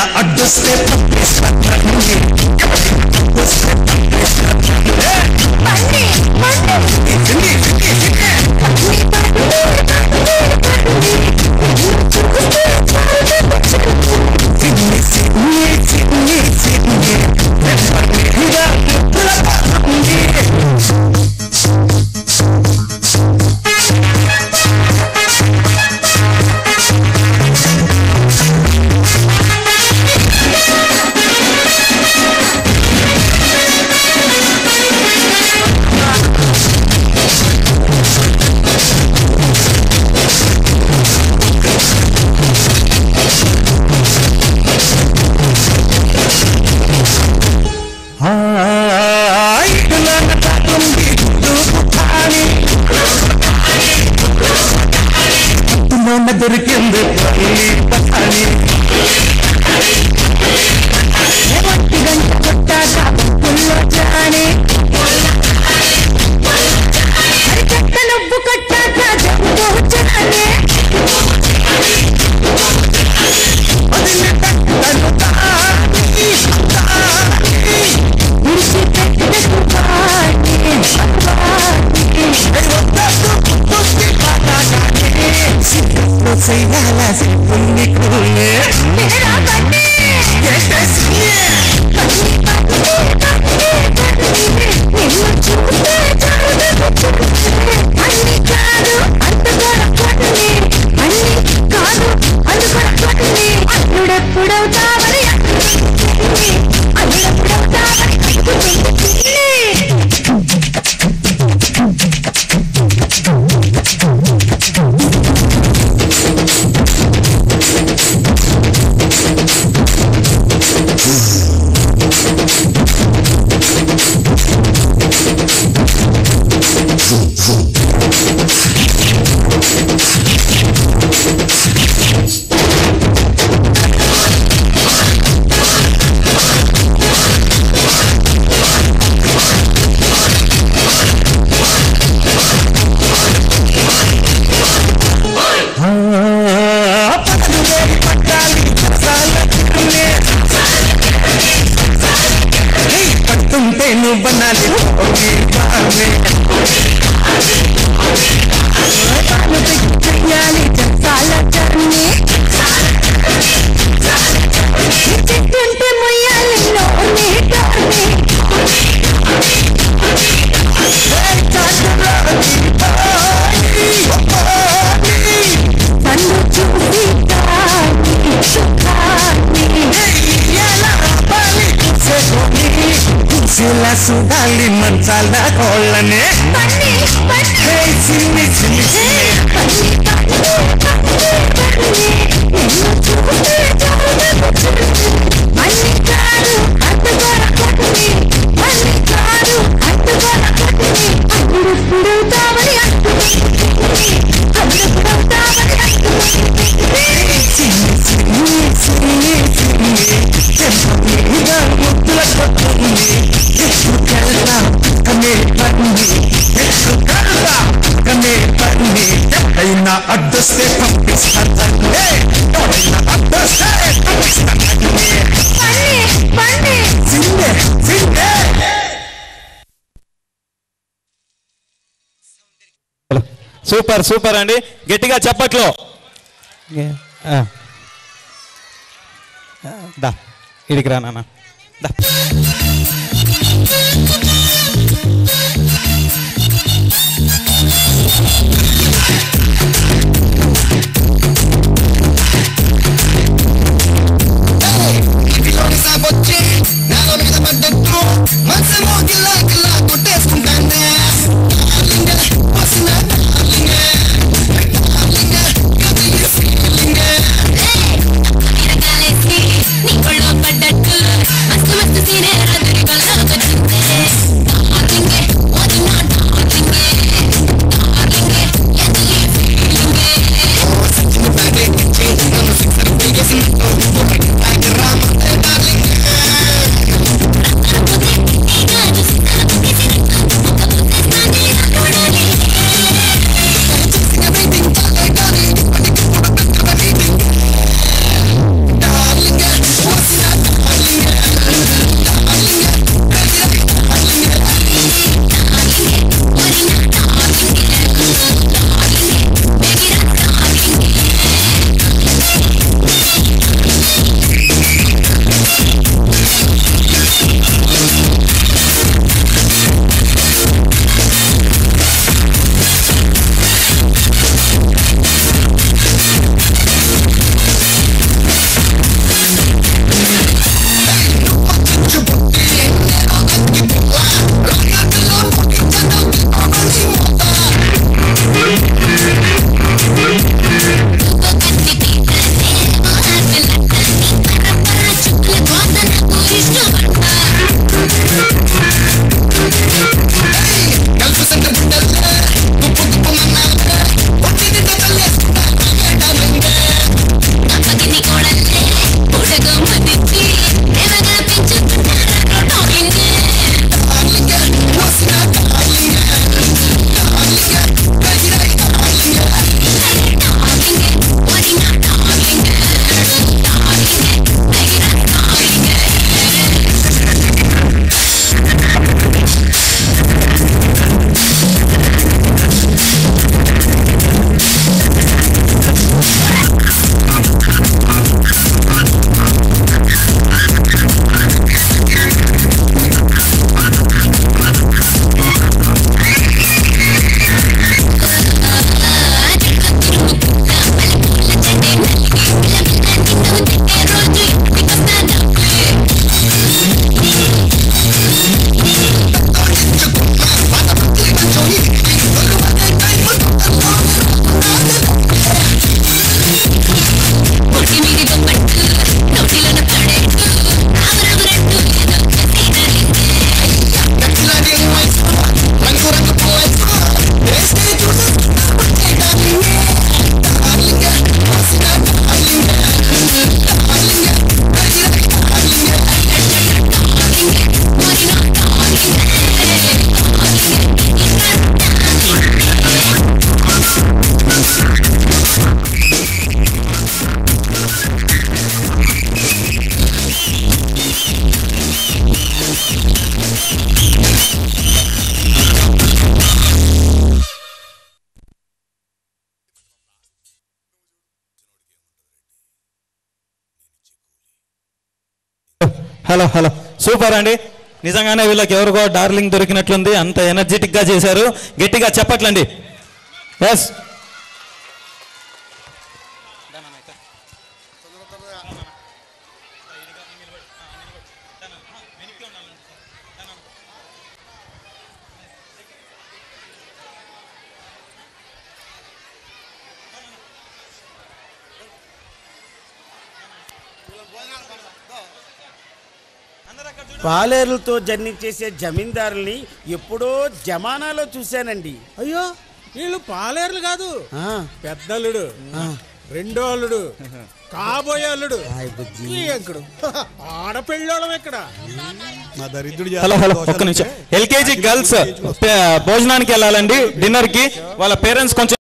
అడ్డొస్తే పంపిస్తాను అడ్డొస్తే పంపిస్తాను చిన్ని చిన్ని చిన్ని చిన్ని నెమ్మదిగా నిద్రపోతుంది. ఇటులాగా తాకుంది గుడ్డు పుట్టాలి మొన్న దొరికింది పల్లి పట్టాలి ఒట్టి గంట కొట్టాక పుల్లో జాని అరికట్ట నవ్వు కట్టాక జంబు జాని వదిలి పెట్టను తాని తాని ఉడిసి పెట్టకు పాటి చెయ్యాల సిప్పుల్ని కూలే అప్పుడవుతావని అప్పుడవుతావని పడుతుంటే నువ్వు బనాలి ఓకే బావే చెయ్యాలి చెప్తాల చర్ని చెట్టుంటే మొయ్యాలి లోని టర్ని నన్ను చూసి తాకి సుఖాన్ని శిలా సుడాలి మంచాల కోళ్ళనే పన్ని పన్ని హే చిన్ని చిన్ని చిన్ని పన్ని పన్ని పన్ని నిన్ను చూస్తే చాలు అన్ని కాదు అడ్డుగోడ కొట్టి అన్ని కాదు అడ్డుగోడ కొట్టి అప్పుడప్పుడు తావని అడ్డుకుంటుంది అప్పుడప్పుడు తావని చిన్ని చిన్ని చిన్ని చిన్ని చెంప మీద ముద్దుల కొట్టుంది ఎత్తుకెళ్తా కనే పన్ని ఎత్తుకెళ్తా కనే పన్ని ఎక్కడైనా అడ్డొస్తే పంపిస్తానంటే ఎవరైనా అడ్డొస్తే పంపిస్తానంటే పన్ని పన్ని చిందే చిందే సూపర్ సూపర్ అండి గట్టిగా చెప్పట్లో ఆ. దా ఇడికి రా నాన్న దా ఇంటిలోని సాపొచ్చి నేల మీద పడ్డట్టు మనసేమో గిల్లా గిల్లా కొట్టేసుకుంటానే డార్లింగ్ వస్తున్నా డార్లింగ్ డార్లింగ్ గది ఫీలింగ్ కాలేసి నీ ఒళ్ళో పడ్డట్టు మస్తు మస్తు సీనే రాత్రి కొల్లకొచ్చిందే డార్లింగే అది నా డార్లింగే డార్లింగే ఎంత ఈ ఫీలింగే సచిన బ్యాగే ఇచ్చి నన్ను సిక్సర్ దిగేసినట్టు ఒకటి బ్యాగ్ రామంటే డార్లింగ్ రాకపోతే నీగా చూసినా హలో హలో సూపర్ అండి నిజంగానే వీళ్ళకి ఎవరికో డార్లింగ్ దొరికినట్లుంది అంత ఎనర్జెటిక్ గా చేశారు గట్టిగా చెప్పట్లండి ఎస్ పాలేరులతో జర్నీ చేసే జమీందారుల్ని ఎప్పుడో జమానాలో చూశానండి అయ్యో వీళ్ళు పాలేర్లు కాదు ఆ, పెద్దల్లుడు ఆ. రెండో అల్లుడు కాబోయే అల్లుడు హాయ్ బుజ్జి. ఈ ఎంకుడు ఆడపెళ్ళోళం ఎక్కడ మా దరిద్రుడు హలో హలో ఒక్క నిమిషం ఎల్కేజీ గర్ల్స్ భోజనానికి వెళ్ళాలండి డిన్నర్ కి వాళ్ళ పేరెంట్స్ కొంచెం